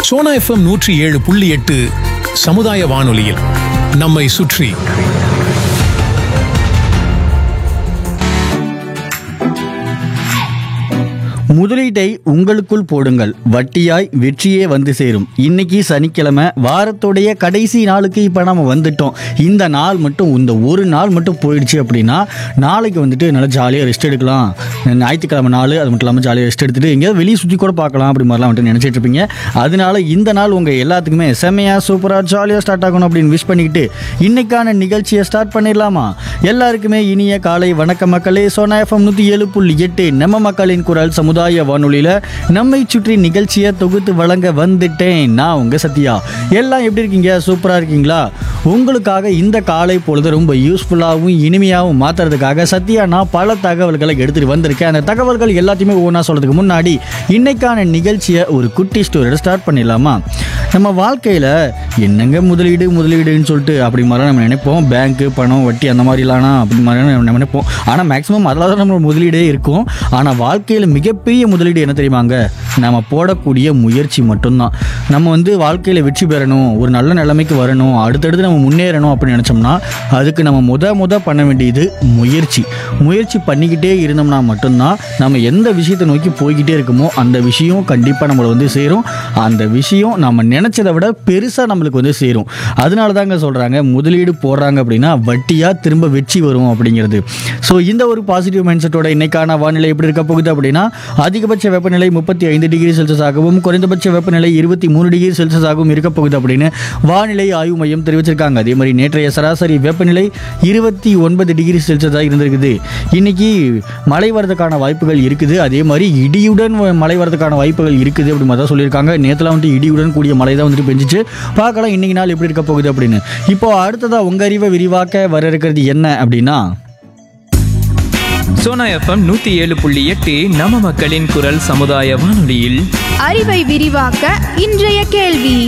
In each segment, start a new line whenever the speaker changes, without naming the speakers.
Sona FM நூற்றி ஏழு புள்ளி எட்டு சமுதாய வானொலியில் நம்மை சுற்றி
முதலீட்டை உங்களுக்குள் போடுங்கள் வட்டியாய் வெற்றியே வந்து சேரும் இன்னைக்கு சனிக்கிழமை வாரத்துடைய கடைசி நாளுக்கு இப்போ நம்ம வந்துட்டோம் இந்த நாள் மட்டும் இந்த ஒரு நாள் மட்டும் போயிடுச்சு அப்படின்னா நாளைக்கு வந்துட்டு நல்லா ஜாலியாக ரெஸ்ட் எடுக்கலாம் ஞாயிற்றுக்கிழமை நாள் அது மட்டும் இல்லாமல் ஜாலியாக ரெஸ்ட் எடுத்துட்டு எங்கேயாவது வெளியே சுற்றி கூட பார்க்கலாம் அப்படி மாதிரிலாம் வந்துட்டு நினச்சிட்டு இருப்பீங்க அதனால இந்த நாள் உங்கள் எல்லாத்துக்குமே செம்மையாக சூப்பராக ஜாலியாக ஸ்டார்ட் ஆகணும் அப்படின்னு விஷ் பண்ணிக்கிட்டு இன்னைக்கான நிகழ்ச்சியை ஸ்டார்ட் பண்ணிடலாமா எல்லாருக்குமே இனிய காலை வணக்க மக்களே சோனா எஃப்எம் நூற்றி ஏழு புள்ளி எட்டு நம்ம மக்களின் குரல் சமுதாய வானொலியில் நம்மை சுற்றி நிகழ்ச்சியை தொகுத்து வழங்க வந்துட்டேன் நான் உங்கள் சத்யா எல்லாம் எப்படி இருக்கீங்க சூப்பராக இருக்கீங்களா உங்களுக்காக இந்த காலை பொழுது ரொம்ப யூஸ்ஃபுல்லாகவும் இனிமையாகவும் மாற்றுறதுக்காக சத்யா நான் பல தகவல்களை எடுத்துகிட்டு வந்திருக்கேன் அந்த தகவல்கள் எல்லாத்தையுமே ஒவ்வொன்றா சொல்கிறதுக்கு முன்னாடி இன்னைக்கான நிகழ்ச்சியை ஒரு குட்டி ஸ்டோரியோட ஸ்டார்ட் பண்ணிடலாமா நம்ம வாழ்க்கையில் என்னங்க முதலீடு முதலீடுன்னு சொல்லிட்டு அப்படி மாதிரி நம்ம நினைப்போம் பேங்க்கு பணம் வட்டி அந்த மாதிரிலாம்னா அப்படி மாதிரி நம்ம நினைப்போம் ஆனால் மேக்ஸிமம் அதில் தான் நம்ம முதலீடே இருக்கும் ஆனால் வாழ்க்கையில் மிகப்பெரிய முதலீடு என்ன தெரியுமாங்க நம்ம போடக்கூடிய முயற்சி மட்டும்தான் நம்ம வந்து வாழ்க்கையில் வெற்றி பெறணும் ஒரு நல்ல நிலைமைக்கு வரணும் அடுத்தடுத்து நம்ம முன்னேறணும் அப்படின்னு நினச்சோம்னா அதுக்கு நம்ம முத முத பண்ண வேண்டியது முயற்சி முயற்சி பண்ணிக்கிட்டே இருந்தோம்னா மட்டும்தான் நம்ம எந்த விஷயத்தை நோக்கி போய்கிட்டே இருக்கோமோ அந்த விஷயம் கண்டிப்பாக நம்மளை வந்து சேரும் அந்த விஷயம் நம்ம நினச்சதை விட பெருசாக நம்மளுக்கு வந்து சேரும் அதனால தாங்க சொல்கிறாங்க முதலீடு போடுறாங்க அப்படின்னா வட்டியாக திரும்ப வெற்றி வரும் அப்படிங்கிறது ஸோ இந்த ஒரு பாசிட்டிவ் மைண்ட் செட்டோட இன்னைக்கான வானிலை எப்படி இருக்க போகுது அப்படின்னா அதிகபட்ச வெப்பநிலை முப்பத்தி ஐந்து டிகிரி செல்சியஸ் ஆகவும் குறைந்தபட்ச வெப்பநிலை இருபத்தி மூணு டிகிரி செல்சியஸ் ஆகவும் இருக்க போகுது அப்படின்னு வானிலை ஆய்வு மையம் தெரிவிச்சிருக்காங்க அதே மாதிரி நேற்றைய சராசரி வெப்பநிலை இருபத்தி ஒன்பது டிகிரி செல்சியஸாக இருந்திருக்குது இன்னைக்கு மழை வரதுக்கான வாய்ப்புகள் இருக்குது அதே மாதிரி இடியுடன் வ- மழை வரதுக்கான வாய்ப்புகள் இருக்குது அப்படி மாதிரி தான் சொல்லியிருக்காங்க நேற்றுலாம் வந்துட்டு இடியுடன் கூடிய மழை தான் வந்துட்டு பெஞ்சிச்சு பார்க்கலாம் இன்னைக்கு நாள் எப்படி இருக்க போகுது அப்படின்னு இப்போ அடுத்ததா உங்க அறிவை விரிவாக்க வர இருக்கிறது என்ன அப்படின்னா
சோனா எஃப்எம் நூத்தி ஏழு புள்ளி எட்டு நம்ம மக்களின் குரல் சமுதாய வானொலியில்
அறிவை விரிவாக்க இன்றைய கேள்வி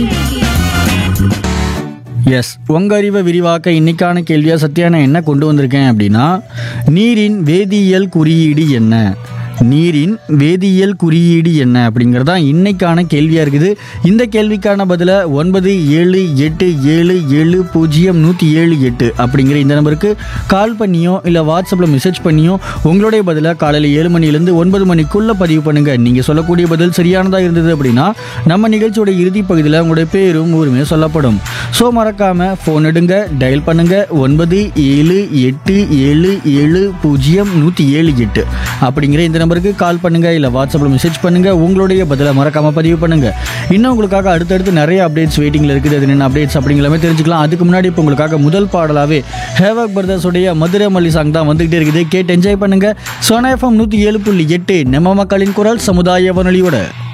எஸ் உங்க அறிவை விரிவாக்க இன்னைக்கான கேள்வியா சத்யா நான் என்ன கொண்டு வந்திருக்கேன் அப்படின்னா நீரின் வேதியியல் குறியீடு என்ன நீரின் வேதியியல் குறியீடு என்ன அப்படிங்கிறது தான் இன்னைக்கான கேள்வியாக இருக்குது இந்த கேள்விக்கான பதிலை ஒன்பது ஏழு எட்டு ஏழு ஏழு பூஜ்ஜியம் நூற்றி ஏழு எட்டு அப்படிங்கிற இந்த நம்பருக்கு கால் பண்ணியோ இல்லை வாட்ஸ்அப்பில் மெசேஜ் பண்ணியோ உங்களுடைய பதிலை காலையில் ஏழு மணிலேருந்து ஒன்பது மணிக்குள்ளே பதிவு பண்ணுங்கள் நீங்கள் சொல்லக்கூடிய பதில் சரியானதாக இருந்தது அப்படின்னா நம்ம நிகழ்ச்சியோட இறுதி பகுதியில் உங்களுடைய பேரும் ஊருமே சொல்லப்படும் ஸோ மறக்காமல் ஃபோன் எடுங்க டயல் பண்ணுங்க ஒன்பது ஏழு எட்டு ஏழு ஏழு பூஜ்ஜியம் நூற்றி ஏழு எட்டு அப்படிங்கிற இந்த நம்பருக்கு கால் பண்ணுங்க இல்லை வாட்ஸ்அப்பில் மெசேஜ் பண்ணுங்க உங்களுடைய பதிலை மறக்காம பதிவு பண்ணுங்க இன்னும் உங்களுக்காக அடுத்தடுத்து நிறைய அப்டேட்ஸ் வெயிட்டிங்கில் இருக்குது அது என்ன அப்டேட்ஸ் அப்படிங்கிறமே தெரிஞ்சுக்கலாம் அதுக்கு முன்னாடி இப்போ உங்களுக்காக முதல் பாடலாவே ஹேவக் பிரதர்ஸுடைய மதுரை மல்லி சாங் தான் வந்துகிட்டே இருக்குது கேட்டு என்ஜாய் பண்ணுங்க சோனா எஃப்எம் நூற்றி ஏழு புள்ளி எட்டு நம்ம மக்களின் குரல் சமுதாய வானொலியோட